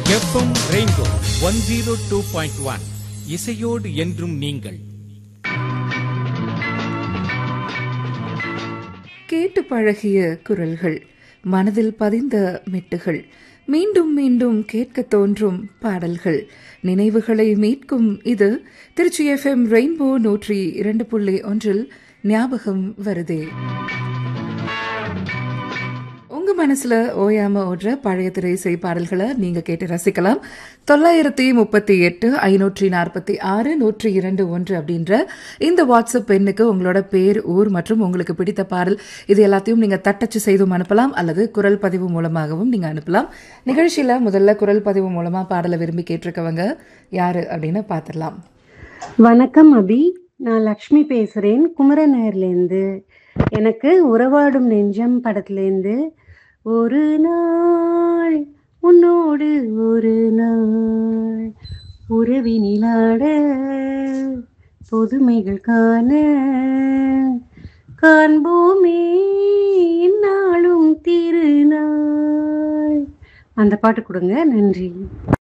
FM rainbow one zero two point one இசையோடு என்றும் நீங்கள் கேட்டு பழகிய குரல்கள் மனதில் பதிந்த மெட்டுகள் மீண்டும் மீண்டும் கேட்க தோன்றும் பாடல்கள் நினைவுகளை மீட்கும் இது திருச்சி எஃப்எம் ரெயின்போ நூற்றி இரண்டு புள்ளி ஒன்றில் ஞாபகம் வருதே உங்க மனசுல ஓயாம ஓடுற பழைய திரை இசை பாடல்களை நீங்க கேட்டு ரசிக்கலாம் தொள்ளாயிரத்தி முப்பத்தி எட்டு ஐநூற்றி நாற்பத்தி ஆறு நூற்றி இரண்டு ஒன்று அப்படின்ற இந்த வாட்ஸ்அப் எண்ணுக்கு உங்களோட பேர் ஊர் மற்றும் உங்களுக்கு பிடித்த பாடல் இது எல்லாத்தையும் நீங்க தட்டச்சு செய்தும் அனுப்பலாம் அல்லது குரல் பதிவு மூலமாகவும் நீங்க அனுப்பலாம் நிகழ்ச்சியில முதல்ல குரல் பதிவு மூலமா பாடலை விரும்பி கேட்டிருக்கவங்க யாரு அப்படின்னு பார்த்துடலாம் வணக்கம் அபி நான் லக்ஷ்மி பேசுறேன் குமரநகர்லேருந்து எனக்கு உறவாடும் நெஞ்சம் படத்துலேருந்து ஒரு நாள் உன்னோடு ஒரு நாள் உறவினிலாட பொதுமைகள் காண காண்போமே இந்நாளும் திருநாள் அந்த பாட்டு கொடுங்க நன்றி